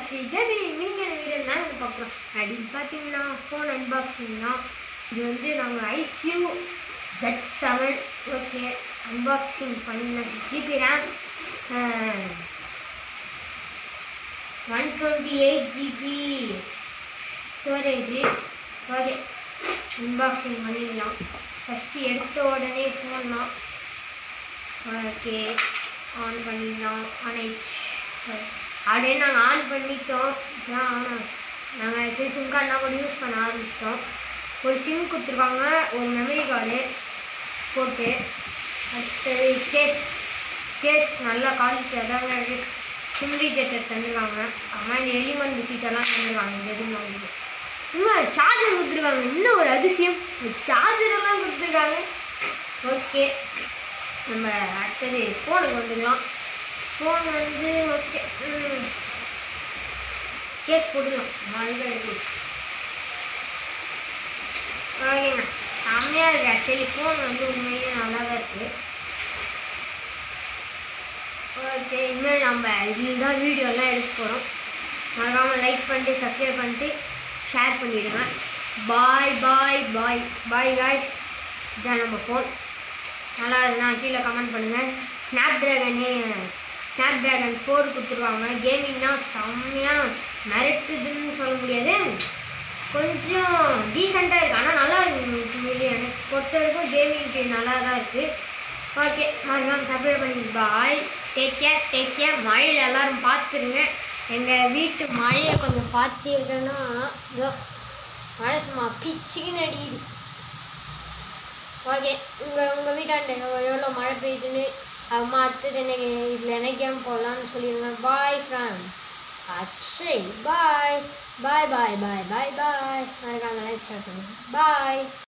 ஆச்சு கேபி நீங்கள் என்ன வீடியோ நாங்கள் பார்க்குறோம் அப்படின்னு பார்த்தீங்கன்னா ஃபோன் அன்பாக்சிங் தான் இது வந்து நாங்கள் iQOO Z seven okay unboxing பண்ணிடலாம் GB RAM one twenty eight GB storage okay unboxing பண்ணிடலாம் ஃபஸ்ட்டு எடுத்த உடனே ஃபோன் தான் ஓகே ஆன் பண்ணிடலாம் ஆன் ஆயிடுச்சு அப்படியே நாங்கள் ஆன் பண்ணிட்டோம் இதான் ஆன் நாங்கள் ஆக்சுவலி சிம் கார்டெலாம் கூட யூஸ் பண்ண ஆரம்பிச்சிட்டோம் ஒரு சிம் கொடுத்துருக்காங்க ஒரு மெமரி கார்டு போட்டு அடுத்தது கேஸ் கேஸ் நல்லா குவாலிட்டியாக தான் இருக்குது சிம் ரீஜெக்டர் தந்துருக்காங்க ஆனால் இந்த எலிமெண்ட் சீட்டெல்லாம் தந்துருக்காங்க இது எதுவும் வாங்குது இன்னும் சார்ஜர் கொடுத்துருக்காங்க இன்னும் ஒரு அதிசயம் சார்ஜர் எல்லாம் கொடுத்துருக்காங்க ஓகே நம்ம அடுத்தது ஃபோனுக்கு வந்துடலாம் ஃபோன் வந்து ஓகே கேஸ் போட்டுக்கலாம் அதுதான் இருக்கு ஓகேங்க செம்மையாக இருக்குது ஆக்சுவலி ஃபோன் வந்து உண்மையிலேயே நல்லா தான் இருக்குது ஓகே இனிமேல் நம்ம இதில் தான் வீடியோலாம் எடுக்க போகிறோம் மறக்காமல் லைக் பண்ணிட்டு சப்ஸ்கிரைப் பண்ணிட்டு ஷேர் பண்ணிவிடுங்க பாய் பாய் பாய் பாய் காய்ஸ் இதான் நம்ம ஃபோன் நல்லா இருந்தா கீழே கமெண்ட் பண்ணுங்கள் ஸ்னாப் ட்ராகனே ஸ்னாப் ட்ராகன் ஃபோர் கொடுத்துருவாங்க கேமிங்னா செம்மையாக மிரட்டுதுன்னு சொல்ல முடியாது கொஞ்சம் டீசெண்டாக இருக்குது ஆனால் நல்லா இருக்கு உண்மையிலேயே எனக்கு பொறுத்த வரைக்கும் கேமிங்க்கு நல்லா தான் இருக்குது ஓகே மறக்காம சப்ஸ்கிரைப் பண்ணி bye take care take care மழையில் எல்லாரும் பார்த்துருங்க எங்கள் வீட்டு மழையை கொஞ்சம் பார்த்துருக்கேன்னா இதோ மழை சும்மா பிச்சுக்குன்னு அடிக்குது ஓகே உங்கள் உங்கள் வீட்டாண்ட எவ்வளோ மழை பெய்யுதுன்னு அம்மா அடுத்தது எனக்கு இதில் என்ன கேம் போடலான்னு சொல்லிடுங்க பாய் ஃப்ரம் அச்சை பாய் பாய் பாய் பாய் பாய் பாய் மறக்காம லைக் ஸ்டார்ட் பண்ணுங்க பாய்